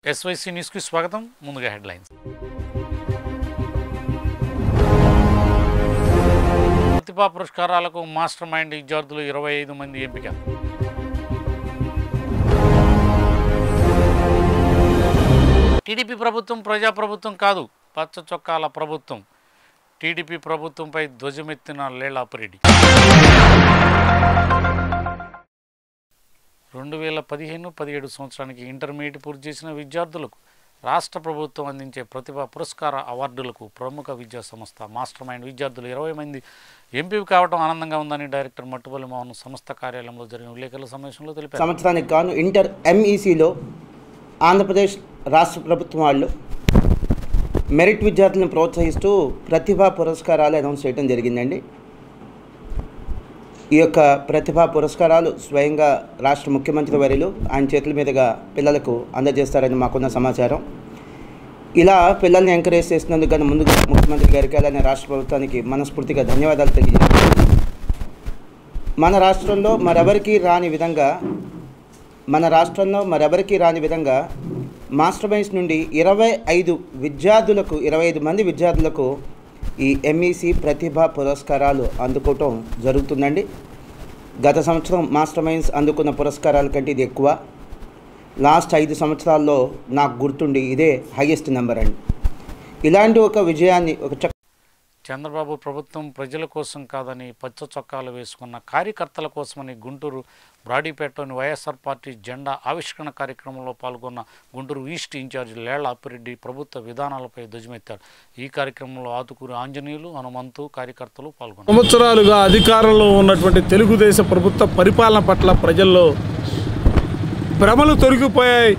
SYC న్యూస్కి స్వాగతం ముందుగా హెడ్లైన్స్ ప్రతిభా పురస్కారాలకు మాస్టర్ మైండ్ విద్యార్థులు ఇరవై ఐదు మంది ఎంపిక టీడీపీ ప్రభుత్వం ప్రజాప్రభుత్వం కాదు పచ్చ చొక్కాల ప్రభుత్వం టీడీపీ ప్రభుత్వంపై ధ్వజమెత్తిన లేళాపురెడ్డి రెండు వేల పదిహేను పదిహేడు సంవత్సరానికి ఇంటర్మీడియట్ పూర్తి చేసిన విద్యార్థులకు రాష్ట్ర ప్రభుత్వం అందించే ప్రతిభా పురస్కార అవార్డులకు ప్రముఖ విద్యా సంస్థ మాస్టర్ మైండ్ విద్యార్థులు ఇరవై మంది ఎంపిక కావడం ఆనందంగా ఉందని డైరెక్టర్ మట్టుపల్లి మోహన్ సంస్థ కార్యాలయంలో జరిగిన విలేకరుల సమావేశంలో తెలిపారు సంవత్సరానికి గాను ఇంటర్ ఎంఈసిలో ఆంధ్రప్రదేశ్ రాష్ట్ర ప్రభుత్వం వాళ్ళు మెరిట్ విద్యార్థులను ప్రోత్సహిస్తూ ప్రతిభా పురస్కారాలు అనౌన్స్ చేయడం జరిగిందండి ఈ యొక్క ప్రతిభా పురస్కారాలు స్వయంగా రాష్ట్ర ముఖ్యమంత్రి వర్యులు ఆయన చేతుల మీదుగా పిల్లలకు అందజేస్తారని మాకున్న సమాచారం ఇలా పిల్లల్ని ఎంకరేజ్ చేసినందుకు కానీ ముందుగా ముఖ్యమంత్రి గారికి అలానే రాష్ట్ర ప్రభుత్వానికి మనస్ఫూర్తిగా ధన్యవాదాలు తెలియజేస్తున్నాను మన రాష్ట్రంలో మరెవరికీ రాని విధంగా మన రాష్ట్రంలో మరెవరికీ రాని విధంగా మాస్టర్ మైండ్స్ నుండి ఇరవై ఐదు విద్యార్థులకు ఇరవై ఐదు మంది విద్యార్థులకు ఈ ఎంఈసి ప్రతిభా పురస్కారాలు అందుకోవటం జరుగుతుందండి గత సంవత్సరం మాస్టర్ మైండ్స్ అందుకున్న పురస్కారాల కంటే ఇది ఎక్కువ లాస్ట్ ఐదు సంవత్సరాల్లో నాకు గుర్తుండి ఇదే హైయెస్ట్ నెంబర్ అండి ఇలాంటి ఒక విజయాన్ని ఒక చక్క చంద్రబాబు ప్రభుత్వం ప్రజల కోసం కాదని పచ్చ చొక్కాలు వేసుకున్న కార్యకర్తల కోసమని గుంటూరు బ్రాడీపేటలోని వైఎస్ఆర్ పార్టీ జెండా ఆవిష్కరణ కార్యక్రమంలో పాల్గొన్న గుంటూరు ఈస్ట్ ఇన్ఛార్జి లేళ్ల అప్పిరెడ్డి ప్రభుత్వ విధానాలపై ధ్వజమెత్తారు ఈ కార్యక్రమంలో ఆతుకూరి ఆంజనేయులు హనుమంతు కార్యకర్తలు పాల్గొన్నారు సంవత్సరాలుగా అధికారంలో ఉన్నటువంటి తెలుగుదేశం ప్రభుత్వ పరిపాలన పట్ల ప్రజల్లో భ్రమలు తొలగిపోయాయి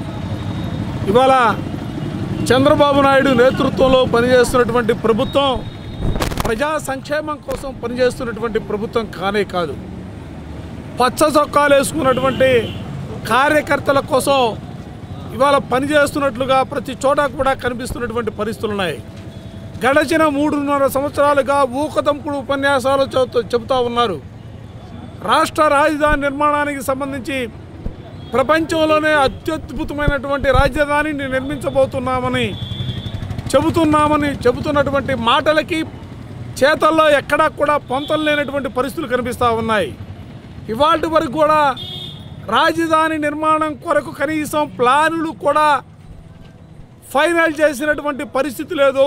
ఇవాళ చంద్రబాబు నాయుడు నేతృత్వంలో పనిచేస్తున్నటువంటి ప్రభుత్వం ప్రజా సంక్షేమం కోసం పనిచేస్తున్నటువంటి ప్రభుత్వం కానే కాదు పచ్చ చొక్కాలు వేసుకున్నటువంటి కార్యకర్తల కోసం ఇవాళ పనిచేస్తున్నట్లుగా ప్రతి చోట కూడా కనిపిస్తున్నటువంటి పరిస్థితులు ఉన్నాయి గడచిన మూడున్నర సంవత్సరాలుగా ఊకదంపుడు ఉపన్యాసాలు చెబుతూ చెబుతూ ఉన్నారు రాష్ట్ర రాజధాని నిర్మాణానికి సంబంధించి ప్రపంచంలోనే అత్యద్భుతమైనటువంటి రాజధానిని నిర్మించబోతున్నామని చెబుతున్నామని చెబుతున్నటువంటి మాటలకి చేతల్లో ఎక్కడా కూడా పొంతం లేనటువంటి పరిస్థితులు కనిపిస్తూ ఉన్నాయి ఇవాటి వరకు కూడా రాజధాని నిర్మాణం కొరకు కనీసం ప్లానులు కూడా ఫైనల్ చేసినటువంటి పరిస్థితి లేదు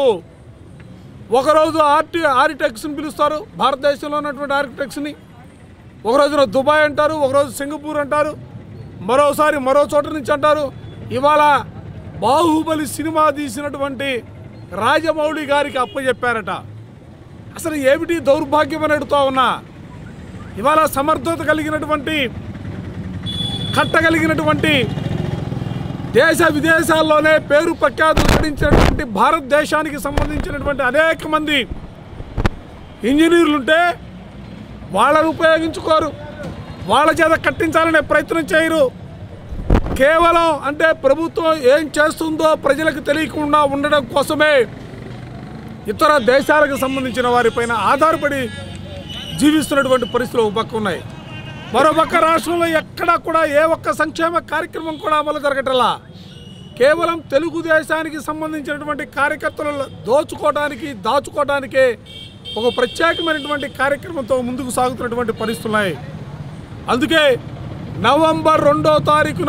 ఒకరోజు ఆర్టి ఆర్కిటెక్ట్స్ని పిలుస్తారు భారతదేశంలో ఉన్నటువంటి ఆర్కిటెక్ట్స్ని ఒక రోజున దుబాయ్ అంటారు ఒకరోజు సింగపూర్ అంటారు మరోసారి మరో చోట నుంచి అంటారు ఇవాళ బాహుబలి సినిమా తీసినటువంటి రాజమౌళి గారికి అప్పచెప్పారట అసలు ఏమిటి దౌర్భాగ్యం అని అడుగుతా ఉన్నా ఇవాళ సమర్థత కలిగినటువంటి కట్టగలిగినటువంటి దేశ విదేశాల్లోనే పేరు ప్రఖ్యాతులు గడించినటువంటి భారతదేశానికి సంబంధించినటువంటి అనేక మంది ఇంజనీర్లు ఉంటే వాళ్ళను ఉపయోగించుకోరు వాళ్ళ చేత కట్టించాలనే ప్రయత్నం చేయరు కేవలం అంటే ప్రభుత్వం ఏం చేస్తుందో ప్రజలకు తెలియకుండా ఉండడం కోసమే ఇతర దేశాలకు సంబంధించిన వారిపైన ఆధారపడి జీవిస్తున్నటువంటి పరిస్థితులు ఒక పక్క ఉన్నాయి మరో పక్క రాష్ట్రంలో ఎక్కడా కూడా ఏ ఒక్క సంక్షేమ కార్యక్రమం కూడా అమలు జరగటలా కేవలం తెలుగుదేశానికి సంబంధించినటువంటి కార్యకర్తలు దోచుకోవడానికి దాచుకోవడానికే ఒక ప్రత్యేకమైనటువంటి కార్యక్రమంతో ముందుకు సాగుతున్నటువంటి పరిస్థితులు ఉన్నాయి అందుకే నవంబర్ రెండో తారీఖున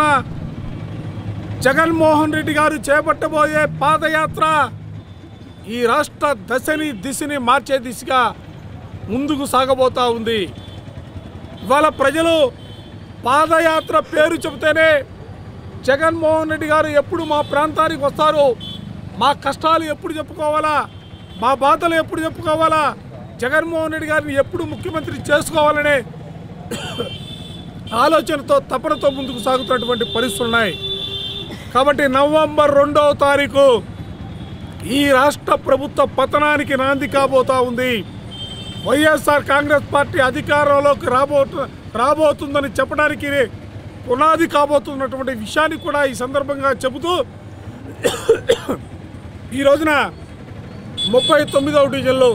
జగన్మోహన్ రెడ్డి గారు చేపట్టబోయే పాదయాత్ర ఈ రాష్ట్ర దశని దిశని మార్చే దిశగా ముందుకు సాగబోతా ఉంది ఇవాళ ప్రజలు పాదయాత్ర పేరు చెబితేనే జగన్మోహన్ రెడ్డి గారు ఎప్పుడు మా ప్రాంతానికి వస్తారు మా కష్టాలు ఎప్పుడు చెప్పుకోవాలా మా బాధలు ఎప్పుడు చెప్పుకోవాలా జగన్మోహన్ రెడ్డి గారిని ఎప్పుడు ముఖ్యమంత్రి చేసుకోవాలనే ఆలోచనతో తపనతో ముందుకు సాగుతున్నటువంటి పరిస్థితులు ఉన్నాయి కాబట్టి నవంబర్ రెండవ తారీఖు ఈ రాష్ట్ర ప్రభుత్వ పతనానికి నాంది కాబోతా ఉంది వైఎస్ఆర్ కాంగ్రెస్ పార్టీ అధికారంలోకి రాబో రాబోతుందని చెప్పడానికి పునాది కాబోతున్నటువంటి విషయాన్ని కూడా ఈ సందర్భంగా చెబుతూ ఈ రోజున ముప్పై తొమ్మిదవ డివిజన్లో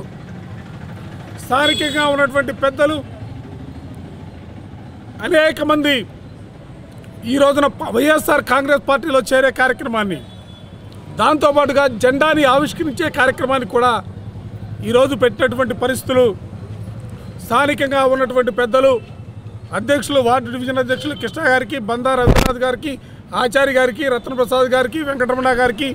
స్థానికంగా ఉన్నటువంటి పెద్దలు అనేక మంది ఈ రోజున ప- వైఎస్ఆర్ కాంగ్రెస్ పార్టీలో చేరే కార్యక్రమాన్ని దాంతోపాటుగా జెండాని ఆవిష్కరించే కార్యక్రమాన్ని కూడా ఈరోజు పెట్టినటువంటి పరిస్థితులు స్థానికంగా ఉన్నటువంటి పెద్దలు అధ్యక్షులు వార్డు డివిజన్ అధ్యక్షులు కృష్ణ గారికి బందా రఘునాథ్ గారికి ఆచార్య గారికి రత్నప్రసాద్ గారికి వెంకటరమణ గారికి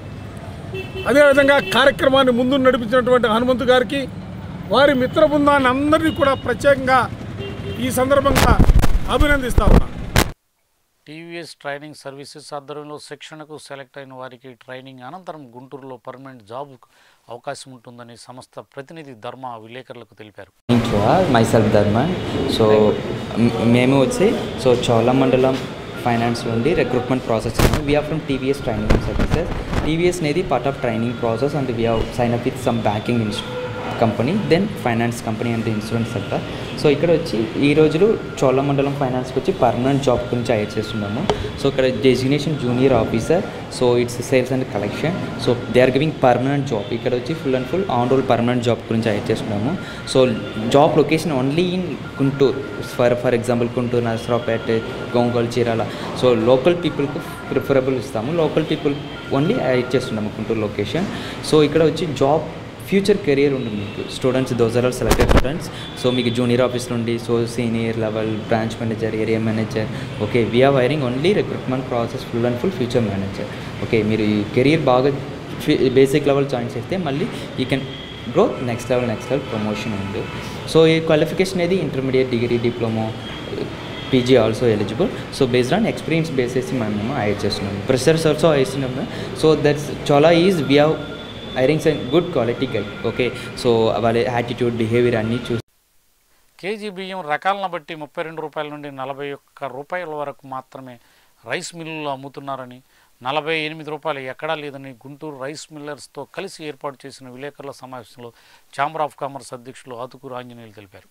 అదేవిధంగా కార్యక్రమాన్ని ముందు నడిపించినటువంటి హనుమంతు గారికి వారి మిత్ర బృందాన్ని అందరినీ కూడా ప్రత్యేకంగా ఈ సందర్భంగా అభినందిస్తా ఉన్నా టీవీఎస్ ట్రైనింగ్ సర్వీసెస్ ఆధ్వర్యంలో శిక్షణకు సెలెక్ట్ అయిన వారికి ట్రైనింగ్ అనంతరం గుంటూరులో పర్మనెంట్ జాబ్ అవకాశం ఉంటుందని సంస్థ ప్రతినిధి ధర్మ విలేకరులకు తెలిపారు మై సెల్ఫ్ ధర్మన్ సో మేము వచ్చి సో చోళమండలం ఫైనాన్స్ నుండి recruitment process we're from TVS training services TVS అనేది part of training process and we're sign up with some banking company then finance company and insurance sector so ఇక్కడ వచ్చి ఈ రోజులు చోళమండలం ఫైనాన్స్కి వచ్చి పర్మనెంట్ జాబ్ గురించి హైర్ చేస్తున్నాము సో ఇక్కడ designation junior officer so it's sales and collection so they are giving permanent job ఇక్కడ వచ్చి full and full on role permanent job గురించి హైర్ చేస్తున్నాము so job location only in Guntur for for example Guntur Narasaraopet గోంగోల్ Chirala so local పీపుల్కి preferable ఇస్తాము local people only hire చేస్తున్నాము Guntur location so ఇక్కడ వచ్చి జాబ్ ఫ్యూచర్ కెరియర్ ఉంటుంది మీకు students those are all selected students so మీకు జూనియర్ ఆఫీస్ నుండి so senior level branch manager area manager okay we're hiring only recruitment process full and full future manager okay మీరు ఈ career బాగా basic level join చేస్తే మళ్ళీ ఈ can grow next level next level promotion ఉంది so ఈ qualification అనేది intermediate degree diploma PG also eligible so based on experience bases మేము హైర్ చేస్తున్నాము ప్రెషర్స్ ఆల్సో వేస్తున్నాము సో దట్స్ చాలా is we have hirings and good quality guide okay so వాళ్ళ attitude behaviour అన్నీ చూసి కేజీ బియ్యం రకాలను బట్టి ముప్పై రెండు రూపాయల నుండి నలభై ఒక్క రూపాయల వరకు మాత్రమే రైస్ మిల్లుల్లో అమ్ముతున్నారని నలభై ఎనిమిది రూపాయలు ఎక్కడా లేదని గుంటూరు రైస్ మిల్లర్స్తో కలిసి ఏర్పాటు చేసిన విలేకరుల సమావేశంలో ఛాంబర్ ఆఫ్ కామర్స్ అధ్యక్షులు ఆతుకూరు ఆంజనేయులు తెలిపారు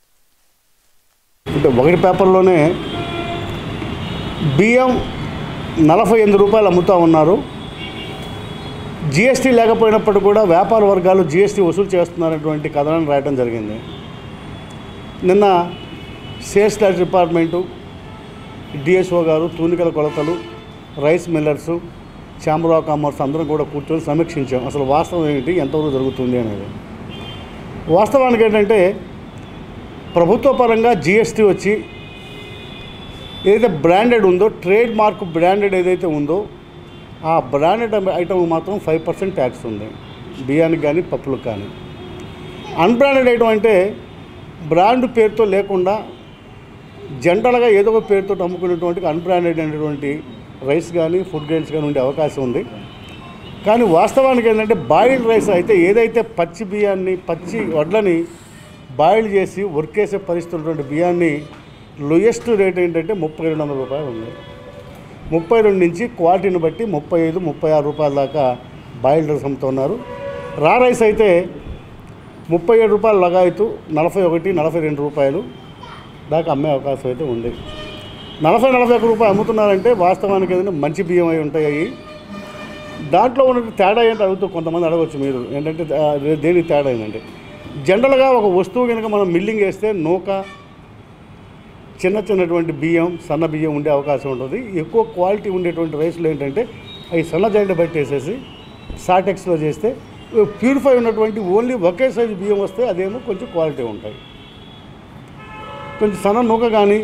అంటే ఒకటి పేపర్లోనే బియ్యం నలభై ఎనిమిది రూపాయలు అమ్ముతూ ఉన్నారు జిఎస్టీ లేకపోయినప్పుడు కూడా వ్యాపార వర్గాలు జిఎస్టీ వసూలు చేస్తున్నారనేటువంటి కథనాన్ని రాయడం జరిగింది నిన్న సేల్స్ ట్యాక్స్ డిపార్ట్మెంటు డిఎస్ఓ గారు తూనికల కొలతలు rice millers chamber of commerce అందరం కూడా కూర్చొని సమీక్షించాం అసలు వాస్తవం ఏంటి ఎంతవరకు జరుగుతుంది అనేది వాస్తవానికి ఏంటంటే ప్రభుత్వ పరంగా జిఎస్టీ వచ్చి ఏదైతే బ్రాండెడ్ ఉందో ట్రేడ్ మార్క్ బ్రాండెడ్ ఏదైతే ఉందో ఆ బ్రాండెడ్ ఐటమ్ మాత్రం ఫైవ్ పర్సెంట్ ట్యాక్స్ ఉంది బియ్యానికి కానీ పప్పులకు కానీ అన్బ్రాండెడ్ ఐటమ్ అంటే బ్రాండ్ పేరుతో లేకుండా జనరల్గా ఏదో ఒక పేరుతో అమ్ముకునేటువంటి అన్బ్రాండెడ్ అనేటువంటి రైస్ కానీ ఫుడ్ గ్రెయిన్స్ కానీ ఉండే అవకాశం ఉంది కానీ వాస్తవానికి ఏంటంటే బాయిల్డ్ రైస్ అయితే ఏదైతే పచ్చి బియ్యాన్ని పచ్చి వడ్లని బాయిల్ చేసి ఉరికేసే పరిస్థితి ఉన్నటువంటి బియ్యాన్ని లోయెస్ట్ రేట్ ఏంటంటే ముప్పై రెండు వందల రూపాయలు ఉంది ముప్పై రెండు నుంచి క్వాలిటీని బట్టి ముప్పై ఐదు ముప్పై ఆరు రూపాయల దాకా బాయిల్డ్ రైస్ అమ్ముతున్నారు రా రైస్ అయితే ముప్పై ఏడు రూపాయలు లగాయతు నలభై ఒకటి నలభై రెండు రూపాయలు దాకా అమ్మే అవకాశం అయితే ఉంది నలభై నలభై ఒక్క రూపాయలు అమ్ముతున్నారంటే వాస్తవానికి ఏదైనా మంచి బియ్యం అయి ఉంటాయి అవి దాంట్లో ఉన్న తేడా ఏంటి అడుగుతూ కొంతమంది అడగవచ్చు మీరు ఏంటంటే ఆ, దే- దేనికి తేడా ఏంటంటే జనరల్గా ఒక వస్తువు కనుక మనం మిల్లింగ్ వేస్తే నూక చిన్న చిన్నటువంటి బియ్యం సన్న బియ్యం ఉండే అవకాశం ఉంటుంది ఎక్కువ క్వాలిటీ ఉండేటువంటి రైస్లు ఏంటంటే అవి సన్న జైంట పెట్టేసేసి సాటెక్స్లో చేస్తే ప్యూరిఫై ఉన్నటువంటి ఓన్లీ ఒకే సైజు బియ్యం వస్తే అదేమో కొంచెం క్వాలిటీ ఉంటాయి కొంచెం సన్న నూక కానీ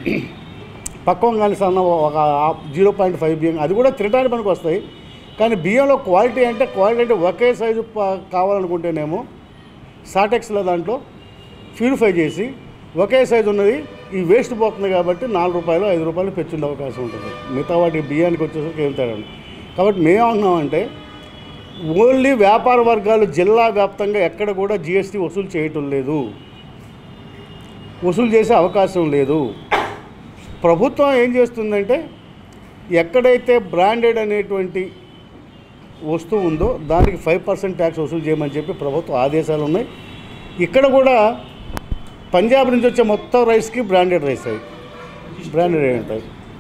పక్వం కానీ సన్న ఒక జీరో పాయింట్ ఫైవ్ బియ్యం అది కూడా తినడానికి పనికి వస్తాయి కానీ బియ్యంలో క్వాలిటీ అంటే క్వాలిటీ అంటే ఒకే సైజు ప- కావాలనుకుంటేనేమో సాటెక్స్లో దాంట్లో ప్యూరిఫై చేసి ఒకే సైజు ఉన్నది ఈ వేస్ట్ పోతుంది కాబట్టి నాలుగు రూపాయలు ఐదు రూపాయలు పెంచుండే అవకాశం ఉంటుంది మిగతా వాటి బియ్యానికి వచ్చేసరికి ఏం తేడా ఉండదు. కాబట్టి మేమేమంటున్నామంటే ఓన్లీ వ్యాపార వర్గాలు జిల్లా వ్యాప్తంగా ఎక్కడ కూడా జిఎస్టీ వసూలు చేయటం లేదు వసూలు చేసే అవకాశం లేదు ప్రభుత్వం ఏం చేస్తుందంటే ఎక్కడైతే బ్రాండెడ్ అనేటువంటి వస్తువు ఉందో దానికి ఫైవ్ పర్సెంట్ ట్యాక్స్ వసూలు చేయమని చెప్పి ప్రభుత్వ ఆదేశాలు ఉన్నాయి ఇక్కడ కూడా పంజాబ్ నుంచి వచ్చే మొత్తం రైస్కి బ్రాండెడ్ రైస్ అవి బ్రాండెడ్ అయి ఉంటాయి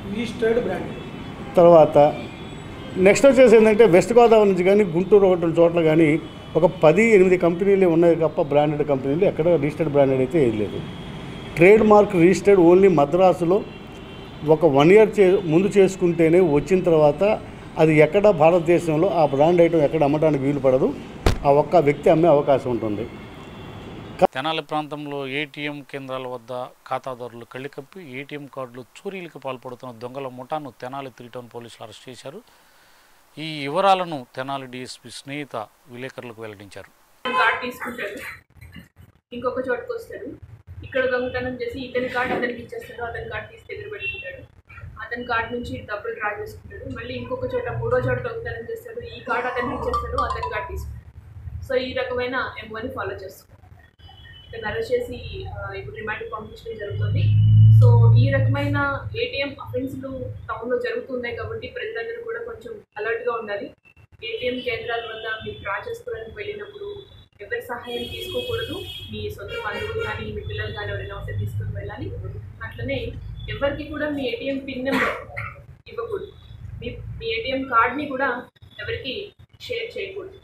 తర్వాత నెక్స్ట్ వచ్చేసి ఏంటంటే వెస్ట్ గోదావరి నుంచి కానీ గుంటూరు ఒకటి రెండు చోట్ల కానీ ఒక పది ఎనిమిది కంపెనీలు ఉన్నాయి తప్ప బ్రాండెడ్ కంపెనీలు ఎక్కడ రిజిస్టర్డ్ బ్రాండెడ్ అయితే ఏది లేదు ట్రేడ్ మార్క్ రిజిస్టర్డ్ ఓన్లీ మద్రాసులో ఒక వన్ ఇయర్ చే ముందు చేసుకుంటేనే వచ్చిన తర్వాత అది ఎక్కడ భారతదేశంలో ఆ బ్రాండ్ ఐటమ్ ఎక్కడ అమ్మడానికి వీలు పడదు ఆ ఒక్క వ్యక్తి అమ్మే అవకాశం ఉంటుంది తెనాలి ప్రాంతంలో ఏటీఎం కేంద్రాల వద్ద ఖాతాదారులు కళ్ళికప్పి ఏటీఎం కార్డులు చోరీలకు పాల్పడుతున్న దొంగల ముఠాను తెనాలి త్రీ టౌన్ పోలీసులు అరెస్ట్ చేశారు ఈ వివరాలను తెనాలి డిఎస్పీ స్నేహిత విలేకరులకు వెల్లడించారు కార్డ్ తీసుకుంటాడు ఇంకొక చోటుకు వస్తాడు ఇక్కడ దొంగతనం చేసి ఇతని కార్డ్ అతనికి ఇచ్చేస్తాడు అతని కార్డ్ తీసి దగ్గర పెట్టుకుంటాడు అతని కార్డ్ నుంచి డబ్బులు డ్రా చేసుకుంటాడు మళ్ళీ ఇంకొక చోట మూడో చోట దొంగతనం చేస్తాడు ఈ కార్డ్ అతనికి ఇచ్చేస్తాడు అతని కార్డ్ తీసుకుంటాడు సో ఈ రకమైన ఎంఓని ఫాలో చేస్తాడు ఇతను అరెస్ట్ చేసి ఆ, ఇప్పుడు రిమాండ్ పంపించడం జరుగుతుంది సో ఈ రకమైన ఏటీఎం అఫెన్స్లు టౌన్లో జరుగుతున్నాయి కాబట్టి ప్రజలందరూ కూడా కొంచెం అలర్ట్గా ఉండాలి ఏటీఎం కేంద్రాల వద్ద మీరు డ్రా చేసుకోవడానికి వెళ్ళినప్పుడు ఎవరి సహాయం తీసుకోకూడదు మీ సొంత బంధువులు కానీ మీ పిల్లలు కానీ ఎవరైనా వస్తే తీసుకుని వెళ్ళాలి అట్లనే ఎవరికి కూడా మీ ఏటీఎం పిన్ నెంబర్ ఇవ్వకూడదు మీ మీ ఏటీఎం కార్డ్ని కూడా ఎవరికి షేర్ చేయకూడదు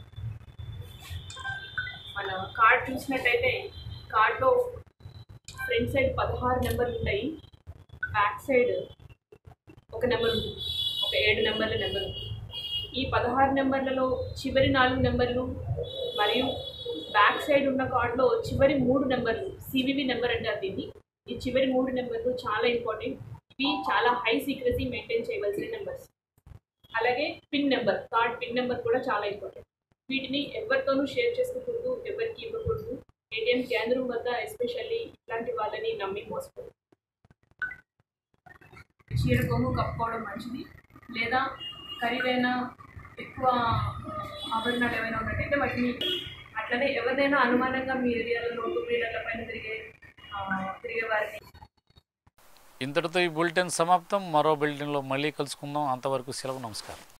మన కార్డ్ చూసినట్టయితే కార్డ్లో ఫ్రంట్ సైడ్ పదహారు నెంబర్లు ఉంటాయి బ్యాక్ సైడ్ ఒక నెంబర్ ఉంటుంది ఒక ఏడు నెంబర్ల నెంబర్ ఉంటుంది ఈ పదహారు నెంబర్లలో చివరి నాలుగు నెంబర్లు మరియు బ్యాక్ సైడ్ ఉన్న కార్డులో చివరి మూడు నెంబర్లు సివివి నెంబర్ అంటారు దీన్ని ఈ చివరి మూడు నెంబర్లు చాలా ఇంపార్టెంట్ ఇవి చాలా హై సీక్రసీ మెయింటైన్ చేయవలసిన నెంబర్స్ అలాగే pin number card pin number కూడా చాలా ఇంపార్టెంట్ వీటిని ఎవరితోనూ షేర్ చేసుకోకూడదు ఎవరికి ఇవ్వకూడదు ఏటీఎం కేంద్రం వద్ద ఎస్పెషల్లీ ఇట్లాంటి వాళ్ళని నమ్మి మోసకూడదు చీర కొమ్ము కప్పుకోవడం మంచిది లేదా ఖరీదైన ఎక్కువ ఆభరణాలు ఏమైనా ఉన్నట్టయితే వాటిని అట్లనే ఎవరినైనా అనుమానంగా మీ ఏరియాలో టూ వీలర్ల పైన తిరిగే ఆ, తిరిగే వారిని ఇంతటితో ఈ బులెటిన్ సమాప్తం మరో బులెటిన్లో మళ్ళీ కలుసుకుందాం అంతవరకు సెలవు నమస్కారం